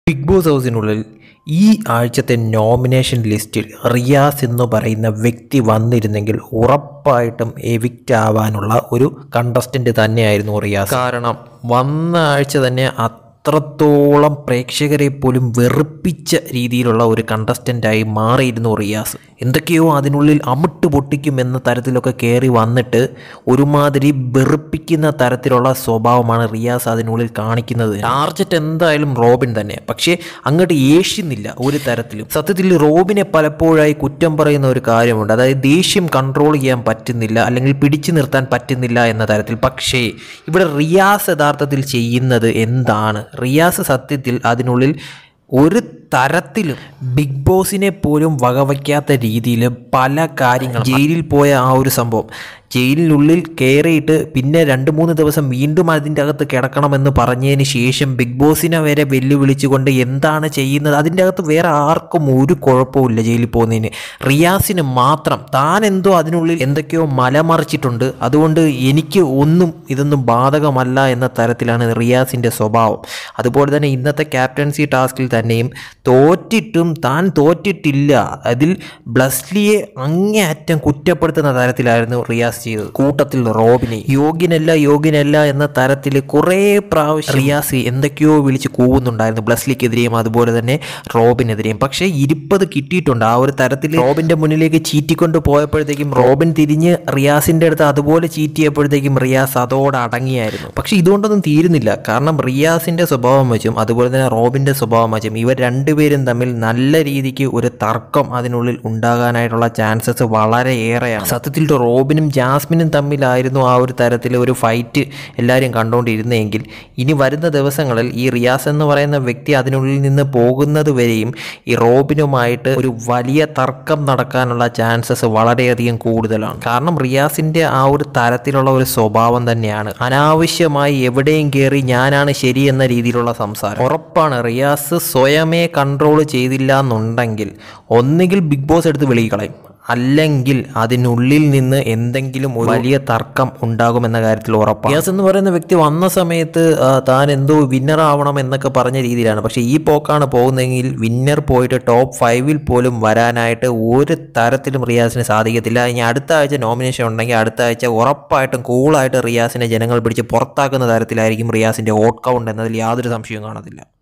big boss ഹൗസിനുള്ളിൽ ഈ ആഴ്ചത്തെ nomination ലിസ്റ്റിൽ റിയാസ് എന്ന് പറയുന്ന വ്യക്തി വന്നിരുന്നെങ്കിൽ ഉറപ്പായിട്ടും എവിക്റ്റ് ആവാനുള്ള ഒരു കണ്ടസ്റ്റൻ്റ് തന്നെയായിരുന്നു റിയാസ് കാരണം വന്ന ആഴ്ച തന്നെ അത്രത്തോളം പ്രേക്ഷകരെ പോലും വെറുപ്പിച്ച രീതിയിലുള്ള ഒരു കണ്ടസ്റ്റൻ്റായി മാറിയിരുന്നു റിയാസ് എന്തൊക്കെയോ അതിനുള്ളിൽ അമിട്ട് പൊട്ടിക്കും എന്ന തരത്തിലൊക്കെ കയറി വന്നിട്ട് ഒരുമാതിരി വെറുപ്പിക്കുന്ന തരത്തിലുള്ള സ്വഭാവമാണ് റിയാസ് അതിനുള്ളിൽ കാണിക്കുന്നത് ടാർജറ്റ് എന്തായാലും റോബിൻ തന്നെ പക്ഷേ അങ്ങോട്ട് ഏഷ്യുന്നില്ല ഒരു തരത്തിലും സത്യത്തിൽ റോബിനെ പലപ്പോഴായി കുറ്റം പറയുന്ന ഒരു കാര്യമുണ്ട് അതായത് ദേഷ്യം കൺട്രോൾ ചെയ്യാൻ പറ്റുന്നില്ല അല്ലെങ്കിൽ പിടിച്ചു നിർത്താൻ പറ്റുന്നില്ല എന്ന തരത്തിൽ പക്ഷേ ഇവിടെ റിയാസ് യഥാർത്ഥത്തിൽ ചെയ്യുന്നത് എന്താണ് റിയാസ് സത്യത്തിൽ അതിനുള്ളിൽ ഒരു തരത്തിലും ബിഗ് ബോസിനെ പോലും വകവയ്ക്കാത്ത രീതിയിൽ പല കാര്യങ്ങളും ജയിലിൽ പോയ ആ ഒരു സംഭവം ജയിലിനുള്ളിൽ കയറിയിട്ട് പിന്നെ രണ്ട് മൂന്ന് ദിവസം വീണ്ടും അതിൻ്റെ അകത്ത് കിടക്കണമെന്ന് പറഞ്ഞതിന് ശേഷം ബിഗ് ബോസിനെ വരെ വെല്ലുവിളിച്ചുകൊണ്ട് എന്താണ് ചെയ്യുന്നത് അതിൻ്റെ അകത്ത് വേറെ ആർക്കും ഒരു കുഴപ്പമില്ല ജയിലിൽ പോകുന്നതിന് റിയാസിന് മാത്രം താൻ എന്തോ അതിനുള്ളിൽ എന്തൊക്കെയോ മലമറിച്ചിട്ടുണ്ട് അതുകൊണ്ട് എനിക്ക് ഒന്നും ഇതൊന്നും ബാധകമല്ല എന്ന തരത്തിലാണ് റിയാസിൻ്റെ സ്വഭാവം അതുപോലെ തന്നെ ഇന്നത്തെ ക്യാപ്റ്റൻസി ടാസ്കിൽ തന്നെയും തോറ്റിട്ടും താൻ തോറ്റിട്ടില്ല അതിൽ ബ്ലസ്ലിയെ അങ്ങേയറ്റം കുറ്റപ്പെടുത്തുന്ന തരത്തിലായിരുന്നു റിയാസ് ചെയ്തത് കൂട്ടത്തിൽ റോബിനെ യോഗ്യനല്ല യോഗ്യനല്ല എന്ന തരത്തിൽ കുറേ പ്രാവശ്യം റിയാസ് എന്തൊക്കെയോ വിളിച്ച് കൂവുന്നുണ്ടായിരുന്നു ബ്ലസ്ലിക്കെതിരെയും അതുപോലെ തന്നെ റോബിനെതിരെയും പക്ഷേ ഇരുപത് കിട്ടിയിട്ടുണ്ട് ആ ഒരു തരത്തിൽ റോബിൻ്റെ മുന്നിലേക്ക് ചീറ്റിക്കൊണ്ട് പോയപ്പോഴത്തേക്കും റോബിൻ തിരിഞ്ഞ് റിയാസിൻ്റെ അടുത്ത് അതുപോലെ ചീറ്റ് ചെയ്യപ്പോഴത്തേക്കും റിയാസ് അതോടെ അടങ്ങിയായിരുന്നു പക്ഷേ ഇതുകൊണ്ടൊന്നും തീരുന്നില്ല കാരണം റിയാസിൻ്റെ സ്വഭാവം വെച്ചും അതുപോലെ തന്നെ റോബിൻ്റെ സ്വഭാവം വെച്ചും ഇവർ രണ്ടുപേരും തമ്മിൽ നല്ല രീതിക്ക് ഒരു തർക്കം അതിനുള്ളിൽ ഉണ്ടാകാനായിട്ടുള്ള ചാൻസസ് വളരെ ഏറെയാണ് സത്യത്തിൽ റോബിനും ജാസ്മിനും തമ്മിലായിരുന്നു ആ ഒരു തരത്തിൽ ഒരു ഫൈറ്റ് എല്ലാവരും കണ്ടുകൊണ്ടിരുന്നെങ്കിൽ ഇനി വരുന്ന ദിവസങ്ങളിൽ ഈ റിയാസ് എന്ന് പറയുന്ന വ്യക്തി അതിനുള്ളിൽ നിന്ന് പോകുന്നത് വരെയും ഈ റോബിനുമായിട്ട് ഒരു വലിയ തർക്കം നടക്കാനുള്ള ചാൻസസ് വളരെയധികം കൂടുതലാണ് കാരണം റിയാസിൻ്റെ ആ ഒരു തരത്തിലുള്ള ഒരു സ്വഭാവം തന്നെയാണ് അനാവശ്യമായി എവിടെയും കയറി ഞാനാണ് ശരി എന്ന രീതിയിലുള്ള സംസാരം ഉറപ്പാണ് റിയാസ് സ്വയമേ കൺട്രോൾ ചെയ്തില്ല എന്നുണ്ടെങ്കിൽ ഒന്നുകിൽ ബിഗ് ബോസ് എടുത്ത് വെളികളയും അല്ലെങ്കിൽ അതിനുള്ളിൽ നിന്ന് എന്തെങ്കിലും ഒരു വലിയ തർക്കം ഉണ്ടാകുമെന്ന കാര്യത്തിൽ ഉറപ്പാണ് റിയാസ് എന്ന് പറയുന്ന വ്യക്തി വന്ന സമയത്ത് ആ, താൻ എന്തോ വിന്നർ ആവണം എന്നൊക്കെ പറഞ്ഞ രീതിയിലാണ് പക്ഷേ ഈ പോക്കാണ് പോകുന്നതെങ്കിൽ വിന്നർ പോയിട്ട് ടോപ്പ് ഫൈവിൽ പോലും വരാനായിട്ട് ഒരു തരത്തിലും റിയാസിന് സാധിക്കത്തില്ല ഇനി അടുത്ത ആഴ്ച നോമിനേഷൻ ഉണ്ടെങ്കിൽ അടുത്ത ആഴ്ച ഉറപ്പായിട്ടും കൂളായിട്ട് റിയാസിനെ ജനങ്ങൾ പിടിച്ച് പുറത്താക്കുന്ന തരത്തിലായിരിക്കും റിയാസിൻ്റെ വോട്ട് കൗണ്ട് എന്നതിൽ യാതൊരു സംശയവും കാണത്തില്ല